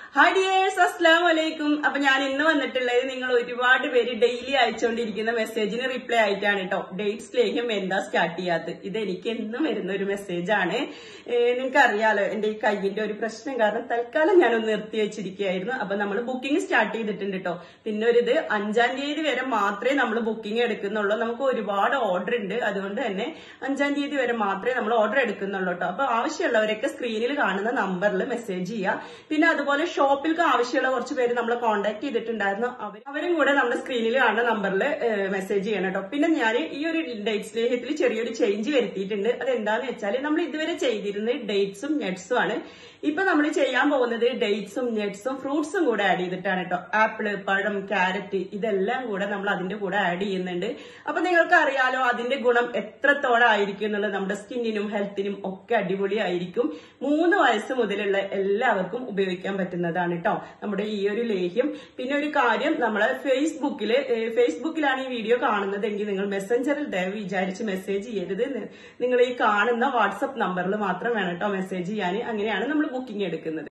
hi dears അസ്ലാം വലൈക്കും അപ്പൊ ഞാൻ ഇന്ന് വന്നിട്ടുള്ളത് നിങ്ങൾ ഒരുപാട് പേര് ഡെയിലി അയച്ചുകൊണ്ടിരിക്കുന്ന മെസ്സേജിന് റിപ്ലൈ ആയിട്ടാണ് കേട്ടോ ഡേറ്റ്സ് ലേഹ്യം എന്താ സ്റ്റാർട്ട് ചെയ്യാത്തത് ഇത് എനിക്ക് എന്നും വരുന്ന ഒരു മെസ്സേജ് ആണ് നിങ്ങൾക്ക് അറിയാലോ എന്റെ ഈ കയ്യിന്റെ ഒരു പ്രശ്നം കാരണം തൽക്കാലം ഞാനൊന്ന് നിർത്തി വെച്ചിരിക്കുകയായിരുന്നു അപ്പൊ നമ്മൾ ബുക്കിംഗ് സ്റ്റാർട്ട് ചെയ്തിട്ടുണ്ട് കേട്ടോ പിന്നെ ഒരു ഇത് അഞ്ചാം തീയതി വരെ മാത്രമേ നമ്മൾ ബുക്കിംഗ് എടുക്കുന്നുള്ളൂ നമുക്ക് ഒരുപാട് ഓർഡർ ഉണ്ട് അതുകൊണ്ട് തന്നെ അഞ്ചാം തീയതി വരെ മാത്രമേ നമ്മൾ ഓർഡർ എടുക്കുന്നുള്ളൂ കേട്ടോ അപ്പൊ ആവശ്യമുള്ളവരൊക്കെ സ്ക്രീനിൽ കാണുന്ന നമ്പറിൽ മെസ്സേജ് ചെയ്യുക പിന്നെ അതുപോലെ ഷോപ്പിലേക്ക് ആവശ്യമുള്ള കുറച്ച് പേര് നമ്മളെ കോൺടാക്ട് ചെയ്തിട്ടുണ്ടായിരുന്നു അവർ അവരും കൂടെ നമ്മുടെ സ്ക്രീനിൽ കാണുന്ന നമ്പറിൽ മെസ്സേജ് ചെയ്യണം കേട്ടോ പിന്നെ ഞാൻ ഈ ഒരു ഡേറ്റ് സ്നേഹത്തിൽ ചെറിയൊരു ചേഞ്ച് വരുത്തിയിട്ടുണ്ട് അതെന്താന്ന് വെച്ചാൽ നമ്മൾ ഇതുവരെ ചെയ്തിരുന്നത് ഡേറ്റ്സും നട്ട്സും ആണ് ഇപ്പൊ നമ്മൾ ചെയ്യാൻ പോകുന്നത് ഡേറ്റ്സും നട്ട്സും ഫ്രൂട്ട്സും കൂടെ ആഡ് ചെയ്തിട്ടാണ് കേട്ടോ ആപ്പിള് പഴം ക്യാരറ്റ് ഇതെല്ലാം കൂടെ നമ്മൾ അതിന്റെ കൂടെ ആഡ് ചെയ്യുന്നുണ്ട് അപ്പൊ നിങ്ങൾക്ക് അറിയാലോ അതിന്റെ ഗുണം എത്രത്തോളം ആയിരിക്കും എന്നുള്ളത് നമ്മുടെ സ്കിന്നിനും ഹെൽത്തിനും ഒക്കെ അടിപൊളിയായിരിക്കും മൂന്ന് വയസ്സ് മുതലുള്ള എല്ലാവർക്കും ഉപയോഗിക്കാൻ പറ്റുന്നതാണ് കേട്ടോ നമ്മുടെ ഈ ഒരു ലേഹ്യം പിന്നെ ഒരു കാര്യം നമ്മളെ ഫേസ്ബുക്കിൽ ഫേസ്ബുക്കിലാണ് ഈ വീഡിയോ കാണുന്നതെങ്കിൽ നിങ്ങൾ മെസ്സഞ്ചറിൽ ദയവ് വിചാരിച്ച് മെസ്സേജ് ചെയ്യരുത് നിങ്ങൾ ഈ കാണുന്ന വാട്സപ്പ് നമ്പറിൽ മാത്രം വേണം കേട്ടോ മെസ്സേജ് ചെയ്യാൻ അങ്ങനെയാണ് നമ്മൾ ബുക്കിംഗ് എടുക്കുന്നത്